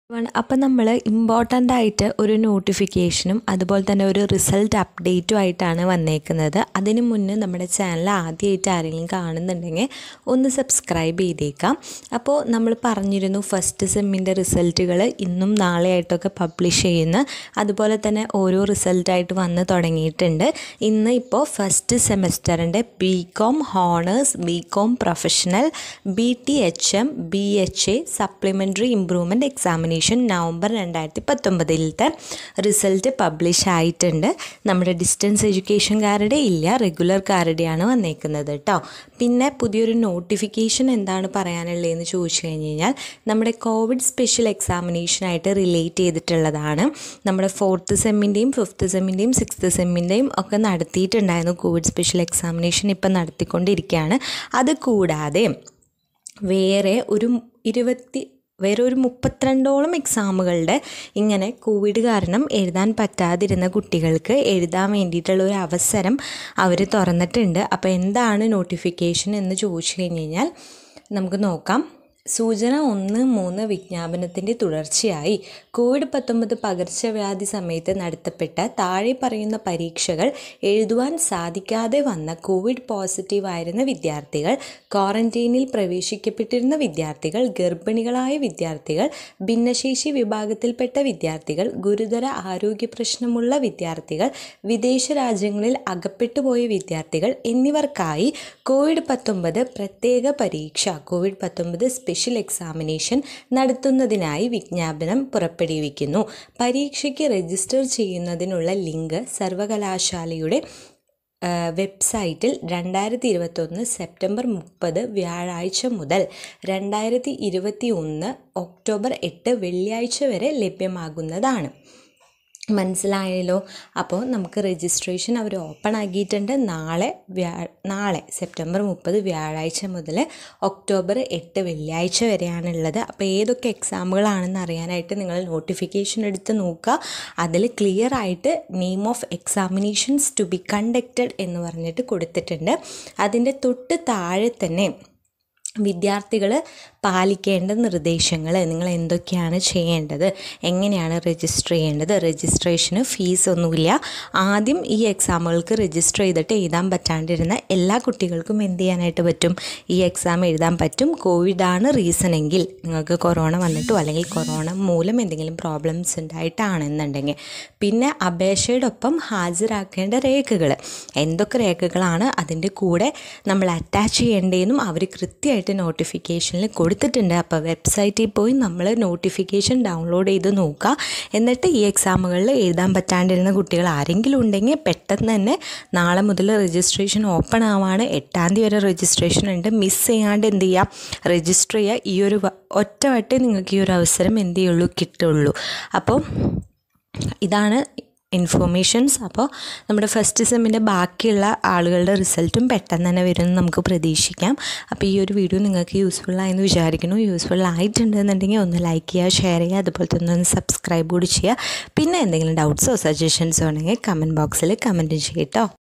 അപ്പം നമ്മൾ ഇമ്പോർട്ടൻ്റ് ആയിട്ട് ഒരു നോട്ടിഫിക്കേഷനും അതുപോലെ തന്നെ ഒരു റിസൾട്ട് അപ്ഡേറ്റും ആയിട്ടാണ് വന്നേക്കുന്നത് അതിന് മുന്നേ നമ്മുടെ ചാനൽ ആദ്യമായിട്ട് ആരെങ്കിലും കാണുന്നുണ്ടെങ്കിൽ ഒന്ന് സബ്സ്ക്രൈബ് ചെയ്തേക്കാം അപ്പോൾ നമ്മൾ പറഞ്ഞിരുന്നു ഫസ്റ്റ് സെമ്മിൻ്റെ റിസൾട്ടുകൾ ഇന്നും നാളെയായിട്ടൊക്കെ പബ്ലിഷ് ചെയ്യുന്നു അതുപോലെ തന്നെ ഓരോ റിസൾട്ടായിട്ട് വന്ന് തുടങ്ങിയിട്ടുണ്ട് ഇന്ന് ഇപ്പോൾ ഫസ്റ്റ് സെമസ്റ്ററിൻ്റെ B com honours B com professional B T H M B H A supplementary improvement examination November രണ്ടായിരത്തി പത്തൊമ്പതിലത്തെ റിസൾട്ട് പബ്ലിഷ് ആയിട്ടുണ്ട് നമ്മുടെ ഡിസ്റ്റൻസ് എഡ്യൂക്കേഷൻകാരുടെ ഇല്ല റെഗുലർക്കാരുടെയാണ് വന്നേക്കുന്നത് കേട്ടോ പിന്നെ പുതിയൊരു നോട്ടിഫിക്കേഷൻ എന്താണ് പറയാനുള്ളതെന്ന് ചോദിച്ചു കഴിഞ്ഞ് കഴിഞ്ഞാൽ നമ്മുടെ കോവിഡ് സ്പെഷ്യൽ എക്സാമിനേഷനായിട്ട് റിലേറ്റ് ചെയ്തിട്ടുള്ളതാണ് നമ്മുടെ ഫോർത്ത് സെമ്മിൻ്റെയും ഫിഫ്ത്ത് സെമ്മിൻ്റെയും സിക്സ്ത് സെമ്മിൻ്റെയും ഒക്കെ നടത്തിയിട്ടുണ്ടായിരുന്നു കോവിഡ് സ്പെഷ്യൽ എക്സാമിനേഷൻ ഇപ്പം നടത്തിക്കൊണ്ടിരിക്കുകയാണ് അത് കൂടാതെ വേറെ ഒരു ഇരുപത്തി വേറെ ഒരു മുപ്പത്തിരണ്ടോളം എക്സാമുകളുടെ ഇങ്ങനെ കോവിഡ് കാരണം എഴുതാൻ പറ്റാതിരുന്ന കുട്ടികൾക്ക് എഴുതാൻ വേണ്ടിയിട്ടുള്ള ഒരു അവസരം അവർ തുറന്നിട്ടുണ്ട് അപ്പോൾ എന്താണ് നോട്ടിഫിക്കേഷൻ എന്ന് ചോദിച്ചു കഴിഞ്ഞ് കഴിഞ്ഞാൽ നമുക്ക് നോക്കാം സൂചന ഒന്ന് മൂന്ന് വിജ്ഞാപനത്തിൻ്റെ തുടർച്ചയായി കോവിഡ് പത്തൊമ്പത് പകർച്ചവ്യാധി സമയത്ത് നടത്തപ്പെട്ട താഴെ പറയുന്ന പരീക്ഷകൾ എഴുതുവാൻ സാധിക്കാതെ വന്ന കോവിഡ് പോസിറ്റീവ് ആയിരുന്ന വിദ്യാർത്ഥികൾ ക്വാറന്റൈനിൽ പ്രവേശിക്കപ്പെട്ടിരുന്ന വിദ്യാർത്ഥികൾ ഗർഭിണികളായ വിദ്യാർത്ഥികൾ ഭിന്നശേഷി വിഭാഗത്തിൽപ്പെട്ട വിദ്യാർത്ഥികൾ ഗുരുതര ആരോഗ്യ പ്രശ്നമുള്ള വിദ്യാർത്ഥികൾ വിദേശ രാജ്യങ്ങളിൽ അകപ്പെട്ടുപോയ വിദ്യാർത്ഥികൾ എന്നിവർക്കായി കോവിഡ് പത്തൊമ്പത് പ്രത്യേക പരീക്ഷ കോവിഡ് പത്തൊമ്പത് സ്പെഷ്യൽ എക്സാമിനേഷൻ നടത്തുന്നതിനായി വിജ്ഞാപനം പുറപ്പെടുവിക്കുന്നു പരീക്ഷയ്ക്ക് രജിസ്റ്റർ ചെയ്യുന്നതിനുള്ള ലിങ്ക് സർവകലാശാലയുടെ വെബ്സൈറ്റിൽ രണ്ടായിരത്തി ഇരുപത്തൊന്ന് സെപ്റ്റംബർ മുപ്പത് വ്യാഴാഴ്ച മുതൽ രണ്ടായിരത്തി ഇരുപത്തി ഒന്ന് ഒക്ടോബർ എട്ട് വെള്ളിയാഴ്ച വരെ ലഭ്യമാകുന്നതാണ് മനസ്സിലായല്ലോ അപ്പോൾ നമുക്ക് രജിസ്ട്രേഷൻ അവർ ഓപ്പൺ ആക്കിയിട്ടുണ്ട് നാളെ വ്യാ നാളെ സെപ്റ്റംബർ മുപ്പത് വ്യാഴാഴ്ച മുതൽ ഒക്ടോബർ എട്ട് വെള്ളിയാഴ്ച വരെയാണുള്ളത് അപ്പോൾ ഏതൊക്കെ എക്സാമുകളാണെന്ന് അറിയാനായിട്ട് നിങ്ങൾ നോട്ടിഫിക്കേഷൻ എടുത്ത് നോക്കുക അതിൽ ക്ലിയർ ആയിട്ട് name of examinations to be conducted എന്ന് പറഞ്ഞിട്ട് കൊടുത്തിട്ടുണ്ട് അതിൻ്റെ തൊട്ട് താഴെ തന്നെ വിദ്യാർത്ഥികൾ പാലിക്കേണ്ട നിർദ്ദേശങ്ങൾ നിങ്ങൾ എന്തൊക്കെയാണ് ചെയ്യേണ്ടത് എങ്ങനെയാണ് രജിസ്റ്റർ ചെയ്യേണ്ടത് രജിസ്ട്രേഷന് ഫീസ് ഒന്നുമില്ല ആദ്യം ഈ എക്സാമുകൾക്ക് രജിസ്റ്റർ ചെയ്തിട്ട് എഴുതാൻ പറ്റാണ്ടിരുന്ന എല്ലാ കുട്ടികൾക്കും എന്ത് ചെയ്യാനായിട്ട് പറ്റും ഈ എക്സാം എഴുതാൻ പറ്റും കോവിഡാണ് റീസൺ എങ്കിൽ നിങ്ങൾക്ക് കൊറോണ വന്നിട്ടോ അല്ലെങ്കിൽ കൊറോണ മൂലം എന്തെങ്കിലും പ്രോബ്ലംസ് ഉണ്ടായിട്ടാണെന്നുണ്ടെങ്കിൽ പിന്നെ അപേക്ഷയുടെ ഒപ്പം ഹാജരാക്കേണ്ട രേഖകൾ എന്തൊക്കെ രേഖകളാണ് അതിൻ്റെ കൂടെ നമ്മൾ അറ്റാച്ച് ചെയ്യേണ്ടതെന്നും അവർ കൃത്യമായിട്ട് നോട്ടിഫിക്കേഷനിൽ കൊടുത്തിട്ടുണ്ട് അപ്പോൾ വെബ്സൈറ്റിൽ പോയി നമ്മൾ നോട്ടിഫിക്കേഷൻ ഡൗൺലോഡ് ചെയ്ത് നോക്കുക എന്നിട്ട് ഈ എക്സാമുകളിൽ എഴുതാൻ പറ്റാണ്ടിരുന്ന കുട്ടികൾ ആരെങ്കിലും ഉണ്ടെങ്കിൽ പെട്ടെന്ന് തന്നെ നാളെ മുതൽ രജിസ്ട്രേഷൻ ഓപ്പൺ ആവാണ് എട്ടാം തീയതി വരെ രജിസ്ട്രേഷൻ ഉണ്ട് മിസ് ചെയ്യാണ്ട് എന്ത് ചെയ്യുക രജിസ്റ്റർ ചെയ്യുക ഈ ഒരു ഒറ്റവട്ടേ നിങ്ങൾക്ക് ഈ ഒരു അവസരം എന്ത് ചെയ്യുള്ളൂ കിട്ടുള്ളൂ അപ്പോൾ ഇതാണ് ഇൻഫോർമേഷൻസ് അപ്പോൾ നമ്മുടെ ഫസ്റ്റ് സെമ്മിൻ്റെ ബാക്കിയുള്ള ആളുകളുടെ റിസൾട്ടും പെട്ടെന്ന് തന്നെ വരുമെന്ന് നമുക്ക് പ്രതീക്ഷിക്കാം അപ്പോൾ ഈ ഒരു വീഡിയോ നിങ്ങൾക്ക് യൂസ്ഫുൾ ആയെന്ന് വിചാരിക്കുന്നു യൂസ്ഫുൾ ആയിട്ടുണ്ടെന്നുണ്ടെങ്കിൽ ഒന്ന് ലൈക്ക് ചെയ്യുക ഷെയർ ചെയ്യുക അതുപോലെ തന്നെ ഒന്ന് സബ്സ്ക്രൈബ് കൂടി ചെയ്യുക പിന്നെ എന്തെങ്കിലും ഡൗട്ട്സോ സജഷൻസോ ഉണ്ടെങ്കിൽ കമൻറ്റ് ബോക്സിൽ കമൻറ്റ് ചെയ്യട്ടോ